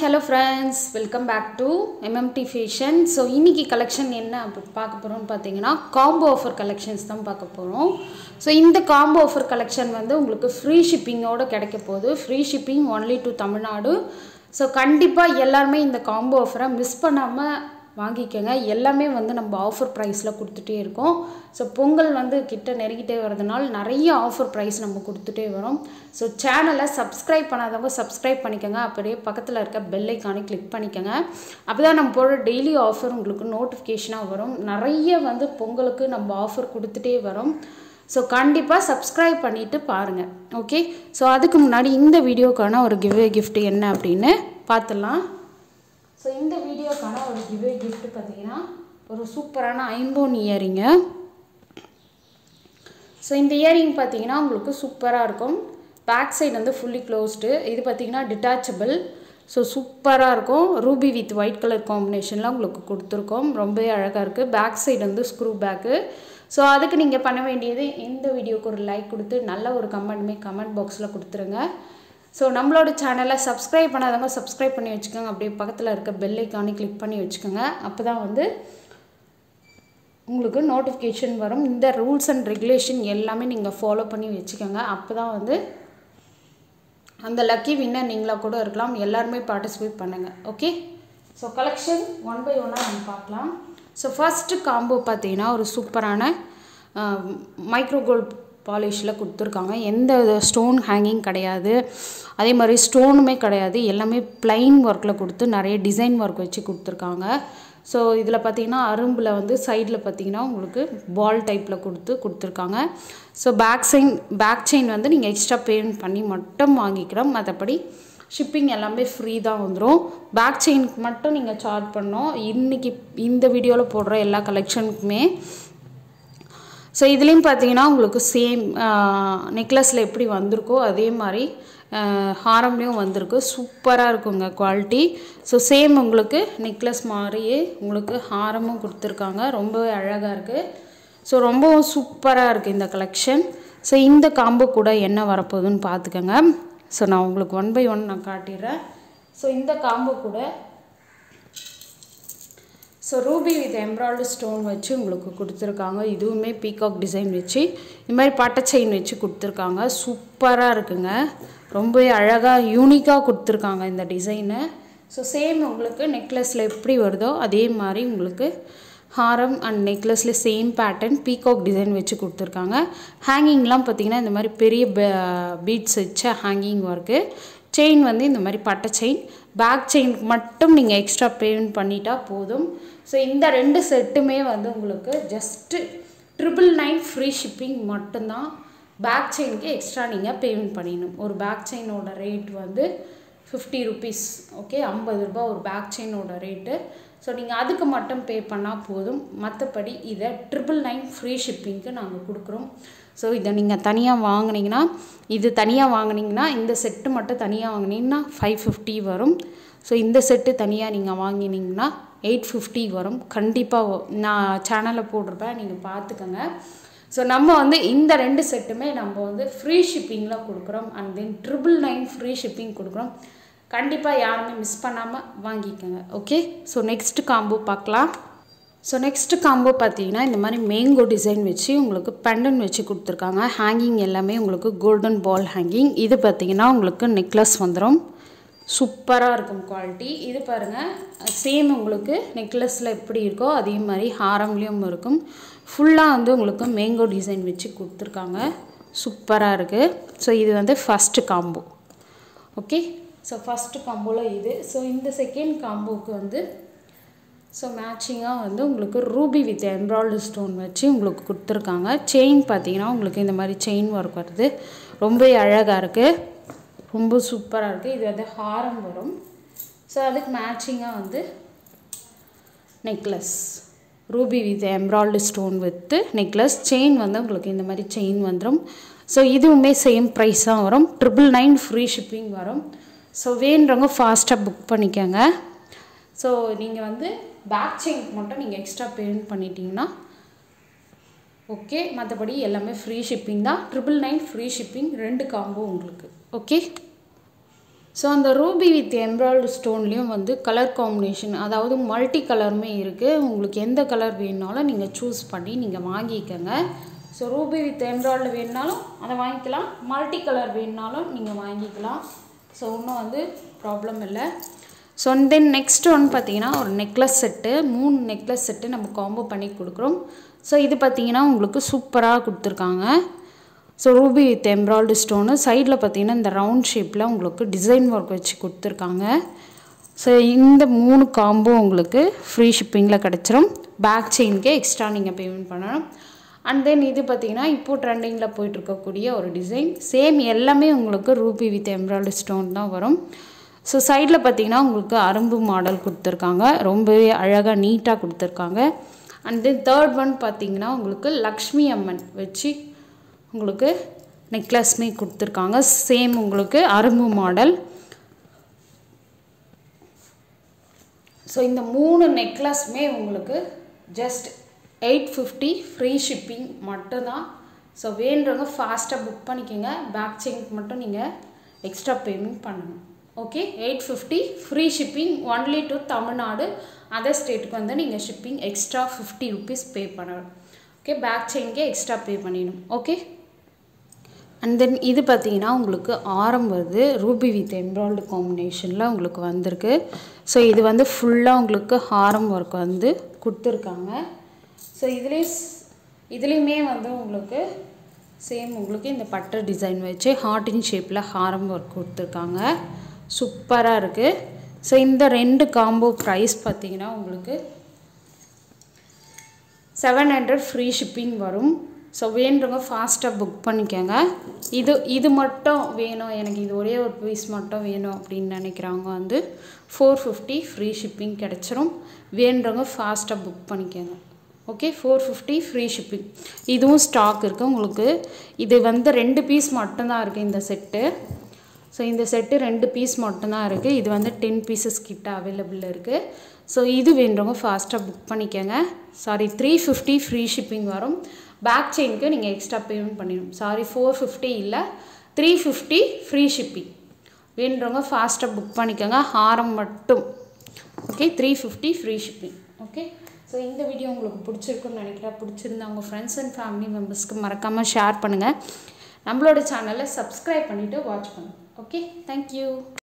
hello friends welcome back to M M T fashion so இன்னைக்கு collection என்ன அப்படி பார்க்க போகிறோம்னு பார்த்தீங்கன்னா காம்போ ஆஃபர் கலெக்ஷன்ஸ் தான் பார்க்க போகிறோம் ஸோ இந்த காம்போ ஆஃபர் கலெக்ஷன் வந்து உங்களுக்கு ஃப்ரீ ஷிப்பிங்கோடு கிடைக்க போகுது free shipping only to Tamil Nadu so கண்டிப்பாக எல்லாருமே இந்த காம்போ ஆஃபரை மிஸ் பண்ணாமல் வாங்கிக்கோங்க எல்லாமே வந்து நம்ம ஆஃபர் ப்ரைஸில் கொடுத்துட்டே இருக்கோம் ஸோ பொங்கல் வந்து கிட்ட நெருங்கிட்டே வரதுனால நிறைய ஆஃபர் ப்ரைஸ் நம்ம கொடுத்துட்டே வரோம் ஸோ சேனலை சப்ஸ்கிரைப் பண்ணாதவங்க சப்ஸ்கிரைப் பண்ணிக்கோங்க அப்படியே பக்கத்தில் இருக்க பெல் ஐக்கானை கிளிக் பண்ணிக்கோங்க அப்போ தான் நம்ம போடுற டெய்லி ஆஃபர் உங்களுக்கு நோட்டிஃபிகேஷனாக வரும் நிறைய வந்து பொங்கலுக்கு நம்ம ஆஃபர் கொடுத்துட்டே வரோம் ஸோ கண்டிப்பாக சப்ஸ்கிரைப் பண்ணிவிட்டு பாருங்கள் ஓகே ஸோ அதுக்கு முன்னாடி இந்த வீடியோக்கான ஒரு கிவ்வே gift என்ன அப்படின்னு பார்த்துடலாம் ஸோ இந்த வீடியோக்கான ஒரு கிவ்வே gift பார்த்தீங்கன்னா ஒரு சூப்பரான ஐம்போன் இயரிங்கு ஸோ இந்த இயரிங் பார்த்தீங்கன்னா உங்களுக்கு சூப்பராக இருக்கும் பேக் சைடு வந்து ஃபுல்லி க்ளோஸ்டு இது பார்த்தீங்கன்னா டிட்டாச்சபிள் ஸோ சூப்பராக இருக்கும் ரூபி வித் ஒயிட் கலர் காம்பினேஷனில் உங்களுக்கு கொடுத்துருக்கோம் ரொம்பவே அழகாக இருக்குது பேக் சைடு வந்து ஸ்க்ரூ பேக்கு ஸோ அதுக்கு நீங்கள் பண்ண வேண்டியது இந்த வீடியோக்கு ஒரு லைக் கொடுத்து நல்ல ஒரு கமெண்ட்டுமே கமெண்ட் பாக்ஸில் கொடுத்துருங்க ஸோ நம்மளோட சேனலை சப்ஸ்கிரைப் பண்ணாதவங்க சப்ஸ்கிரைப் பண்ணி வச்சுக்கோங்க அப்படியே பக்கத்தில் இருக்க பெல் ஐக்கானே கிளிக் பண்ணி வச்சுக்கோங்க அப்போ தான் வந்து உங்களுக்கு நோட்டிஃபிகேஷன் வரும் இந்த ரூல்ஸ் அண்ட் ரெகுலேஷன் எல்லாமே நீங்கள் ஃபாலோ பண்ணி வச்சுக்கோங்க அப்போ தான் வந்து அந்த லக்கி வின்னர் நீங்களாக கூட இருக்கலாம் எல்லாருமே பார்ட்டிசிபேட் பண்ணுங்கள் okay so collection one by ஒன்னாக நம்ம பார்க்கலாம் ஸோ ஃபஸ்ட்டு காம்போ பார்த்தீங்கன்னா ஒரு சூப்பரான மைக்ரோ கோல்ட் பாலிஷில் கொடுத்துருக்காங்க எந்த ஸ்டோன் ஹேங்கிங் கிடையாது அதே மாதிரி ஸ்டோனுமே கிடையாது எல்லாமே பிளைன் ஒர்க்கில் கொடுத்து நிறைய டிசைன் ஒர்க் வச்சு கொடுத்துருக்காங்க ஸோ இதில் பார்த்தீங்கன்னா அரும்பில் வந்து சைடில் பார்த்தீங்கன்னா உங்களுக்கு பால் டைப்பில் கொடுத்து கொடுத்துருக்காங்க so back chain back chain வந்து நீங்கள் எக்ஸ்ட்ரா பேமெண்ட் பண்ணி மட்டும் வாங்கிக்கிறோம் மற்றபடி ஷிப்பிங் எல்லாமே ஃப்ரீ தான் வந்துடும் பேக் செயினுக்கு மட்டும் நீங்கள் சார்ஜ் பண்ணோம் இன்றைக்கி இந்த வீடியோவில் போடுற எல்லா கலெக்ஷனுக்குமே ஸோ இதுலேயும் பார்த்தீங்கன்னா உங்களுக்கு சேம் நெக்லஸில் எப்படி வந்திருக்கோ அதே மாதிரி ஹாரம்லேயும் வந்திருக்கு சூப்பராக இருக்குங்க குவாலிட்டி ஸோ சேம் உங்களுக்கு நெக்லஸ் மாதிரியே உங்களுக்கு ஹாரமும் கொடுத்துருக்காங்க ரொம்பவே அழகாக இருக்குது ஸோ ரொம்பவும் சூப்பராக இருக்குது இந்த கலெக்ஷன் ஸோ இந்த காம்போ கூட என்ன வரப்போகுதுன்னு பார்த்துக்கோங்க ஸோ நான் உங்களுக்கு ஒன் பை ஒன் நான் காட்டிடுறேன் ஸோ இந்த காம்போ கூட so ruby with embroid stone வச்சு உங்களுக்கு கொடுத்துருக்காங்க இதுவுமே பீகாக் டிசைன் வச்சு இது மாதிரி பட்டை செயின் வச்சு கொடுத்துருக்காங்க சூப்பராக இருக்குங்க ரொம்பவே அழகாக யூனிக்காக கொடுத்துருக்காங்க இந்த டிசைனு ஸோ சேம் உங்களுக்கு நெக்லஸில் எப்படி வருதோ அதே மாதிரி உங்களுக்கு ஹாரம் அண்ட் நெக்லஸில் சேம் பேட்டர்ன் பீகாக் டிசைன் வச்சு கொடுத்துருக்காங்க ஹேங்கிங்லாம் பார்த்திங்கன்னா இந்த மாதிரி பெரிய பீட்ஸ் வச்ச ஹேங்கிங் ஒர்க்கு செயின் வந்து இந்த மாதிரி பட்டை செயின் பேக் செயினுக்கு மட்டும் நீங்கள் எக்ஸ்ட்ரா பேமெண்ட் பண்ணிட்டா போதும் ஸோ இந்த ரெண்டு செட்டுமே வந்து உங்களுக்கு just triple nine free shipping மட்டும்தான் பேக் செயினுக்கு எக்ஸ்ட்ரா நீங்கள் பேமெண்ட் பண்ணிடணும் ஒரு பேக் செயினோட ரேட் வந்து ஃபிஃப்டி ருபீஸ் ஓகே ஐம்பது ரூபா ஒரு பேக் செயினோட ரேட்டு ஸோ நீங்கள் அதுக்கு மட்டும் பே பண்ணால் போதும் மற்றபடி இதை ட்ரிபிள் நைன் ஃப்ரீ ஷிப்பிங்க்கு நாங்கள் கொடுக்குறோம் ஸோ இதை நீங்கள் தனியாக வாங்கினீங்கன்னா இது தனியாக வாங்கினீங்கன்னா இந்த செட்டு மட்டும் தனியாக வாங்கினீங்கன்னா ஃபைவ் ஃபிஃப்டி வரும் ஸோ இந்த செட்டு தனியாக நீங்கள் வாங்கினீங்கன்னா எயிட் ஃபிஃப்டி வரும் கண்டிப்பாக நான் சேனலில் போட்டிருப்பேன் நீங்கள் பார்த்துக்கோங்க ஸோ நம்ம வந்து இந்த ரெண்டு செட்டுமே நம்ம வந்து ஃப்ரீ ஷிப்பிங்கில் கொடுக்குறோம் and then triple nine free shipping கொடுக்குறோம் கண்டிப்பாக யாருமே மிஸ் பண்ணாமல் வாங்கிக்கோங்க ஓகே ஸோ நெக்ஸ்ட் காம்போ பார்க்கலாம் ஸோ நெக்ஸ்ட்டு காம்போ பார்த்தீங்கன்னா இந்த மாதிரி மேங்கோ டிசைன் வச்சு உங்களுக்கு பெண்டன் வச்சு கொடுத்துருக்காங்க ஹேங்கிங் எல்லாமே உங்களுக்கு கோல்டன் பால் ஹேங்கிங் இது பார்த்தீங்கன்னா உங்களுக்கு நெக்லஸ் வந்துடும் சூப்பராக இருக்கும் குவாலிட்டி இது பாருங்கள் சேம் உங்களுக்கு நெக்லஸில் எப்படி இருக்கோ அதே மாதிரி ஹாரம்லேயும் இருக்கும் ஃபுல்லாக வந்து உங்களுக்கு மேங்கோ டிசைன் வச்சு கொடுத்துருக்காங்க சூப்பராக இருக்குது ஸோ இது வந்து first combo okay so first காம்போவில் இது ஸோ இந்த செகண்ட் காம்போவுக்கு வந்து ஸோ மேட்சிங்காக வந்து உங்களுக்கு ரூபி வித் எம்ப்ராய்டு ஸ்டோன் வச்சு உங்களுக்கு கொடுத்துருக்காங்க செயின் பார்த்தீங்கன்னா உங்களுக்கு இந்த மாதிரி செயின் ஒர்க் வருது ரொம்ப அழகாக இருக்குது ரொம்ப சூப்பராக இருக்குது இது வந்து ஹாரம் வரும் ஸோ அதுக்கு மேட்சிங்காக வந்து necklace ruby with embroid stone with necklace chain வந்து உங்களுக்கு இந்த மாதிரி செயின் வந்துடும் ஸோ இதுவுமே சேம் ப்ரைஸ் தான் வரும் ட்ரிபிள் நைன் ஃப்ரீ ஷிப்பிங் வரும் ஸோ வேணுறவங்க ஃபாஸ்ட்டாக புக் பண்ணிக்கோங்க ஸோ நீங்கள் வந்து பேக் செயினுக்கு மட்டும் நீங்கள் எக்ஸ்ட்ரா பேமெண்ட் பண்ணிட்டீங்கன்னா ஓகே மற்றபடி எல்லாமே ஃப்ரீ ஷிப்பிங் தான் ட்ரிபிள் நைன் ஃப்ரீ ஷிப்பிங் ரெண்டு காம்போ உங்களுக்கு ஓகே ஸோ அந்த ரூபி வித் எம்ப்ராய்டு ஸ்டோன்லேயும் வந்து கலர் காம்பினேஷன் அதாவது மல்டி கலருமே இருக்குது உங்களுக்கு எந்த கலர் வேணுனாலும் நீங்கள் சூஸ் பண்ணி நீங்கள் வாங்கிக்கோங்க ஸோ ரூபி வித் எம்ப்ராய்டு வேணுனாலும் அதை வாங்கிக்கலாம் மல்டி கலர் வேணுனாலும் நீங்கள் வாங்கிக்கலாம் ஸோ ஒன்றும் வந்து ப்ராப்ளம் இல்லை ஸோ தென் நெக்ஸ்ட் ஒன் பார்த்தீங்கன்னா ஒரு நெக்லஸ் செட்டு மூணு நெக்லஸ் செட்டு நம்ம காம்போ பண்ணி கொடுக்குறோம் ஸோ இது பார்த்தீங்கன்னா உங்களுக்கு சூப்பராக கொடுத்துருக்காங்க so ruby with embroid stone சைடில் பார்த்தீங்கன்னா இந்த ரவுண்ட் ஷேப்பில் உங்களுக்கு டிசைன் ஒர்க் வச்சு கொடுத்துருக்காங்க ஸோ இந்த மூணு காம்போ உங்களுக்கு ஃப்ரீ ஷிப்பிங்கில் கிடச்சிரும் பேக் செயினுக்கு எக்ஸ்ட்ரா நீங்கள் பேமெண்ட் பண்ணணும் அண்ட் தென் இது பார்த்தீங்கன்னா இப்போது ட்ரெண்டிங்கில் போயிட்டுருக்கக்கூடிய ஒரு டிசைன் சேம் எல்லாமே உங்களுக்கு ரூபி வித் எம்ப்ராய்டு ஸ்டோன் தான் வரும் ஸோ சைடில் பார்த்தீங்கன்னா உங்களுக்கு அரும்பு மாடல் கொடுத்துருக்காங்க ரொம்பவே அழகாக நீட்டாக கொடுத்துருக்காங்க அண்ட் தென் தேர்ட் ஒன் பார்த்தீங்கன்னா உங்களுக்கு லக்ஷ்மி அம்மன் வச்சு உங்களுக்கு நெக்லஸ்மே கொடுத்துருக்காங்க சேம் உங்களுக்கு அரும்பு மாடல் ஸோ இந்த மூணு நெக்லஸ்மே உங்களுக்கு just eight fifty free shipping மட்டும்தான் ஸோ வேண்டுறவங்க ஃபாஸ்ட்டாக புக் பண்ணிக்கோங்க பேக் செயினுக்கு மட்டும் நீங்கள் எக்ஸ்ட்ரா பேமெண்ட் பண்ணணும் okay eight fifty free shipping only to Tamil Nadu other ஸ்டேட்டுக்கு வந்து நீங்கள் shipping extra fifty rupees pay பண்ணணும் ஓகே பேக் செயின்கே எக்ஸ்ட்ரா பே பண்ணிடணும் ஓகே அண்ட் தென் இது பார்த்தீங்கன்னா உங்களுக்கு ஆரம் வருது ரூபி வித் எம்ப்ராய்டு காம்பினேஷனில் உங்களுக்கு வந்திருக்கு ஸோ இது வந்து ஃபுல்லாக உங்களுக்கு ஹாரம் ஒர்க் வந்து கொடுத்துருக்காங்க ஸோ இதுலேயே இதுலேயுமே வந்து உங்களுக்கு சேம் உங்களுக்கு இந்த பட்டர் டிசைன் வச்சு ஹார்டின் ஷேப்பில் ஹாரம் ஒர்க் கொடுத்துருக்காங்க சூப்பராக இருக்குது ஸோ இந்த ரெண்டு காம்போ ப்ரைஸ் பார்த்தீங்கன்னா உங்களுக்கு செவன் ஹண்ட்ரட் ஃப்ரீ ஷிப்பிங் வரும் ஸோ வேண்டுறவங்க ஃபாஸ்ட்டாக புக் பண்ணிக்கோங்க இது இது மட்டும் வேணும் எனக்கு இது ஒரே ஒரு பீஸ் மட்டும் வேணும் அப்படின்னு நினைக்கிறவங்க வந்து ஃபோர் ஃபிஃப்டி ஃப்ரீ ஷிப்பிங் கிடச்சிரும் வேண்டுறவங்க ஃபாஸ்ட்டாக புக் பண்ணிக்கோங்க okay four fifty free shipping இதுவும் ஸ்டாக் இருக்குது உங்களுக்கு இது வந்து ரெண்டு பீஸ் மட்டும்தான் இருக்குது இந்த செட்டு ஸோ இந்த செட்டு ரெண்டு பீஸ் மட்டும்தான் இருக்குது இது வந்து டென் பீசஸ் கிட்ட அவைலபிள் இருக்குது ஸோ இது வேண்டுறவங்க ஃபாஸ்ட்டாக புக் பண்ணிக்கோங்க sorry three fifty free shipping வரும் பேக் செயினுக்கு நீங்கள் எக்ஸ்ட்ரா பேமெண்ட் பண்ணிடணும் சாரி ஃபோர் ஃபிஃப்டி இல்லை த்ரீ ஃபிஃப்டி ஃப்ரீ ஷிப்பிங் வேண்டுறவங்க ஃபாஸ்ட்டாக புக் பண்ணிக்கோங்க ஹாரம் மட்டும் okay three fifty free shipping okay so இந்த வீடியோ உங்களுக்கு பிடிச்சிருக்குன்னு நினைக்கிறேன் பிடிச்சிருந்தா உங்கள் ஃப்ரெண்ட்ஸ் அண்ட் ஃபேமிலி மெம்பர்ஸ்க்கு மறக்காமல் ஷேர் பண்ணுங்கள் நம்மளோட சேனலை சப்ஸ்கிரைப் பண்ணிவிட்டு வாட்ச் பண்ணுங்கள் ஓகே தேங்க்யூ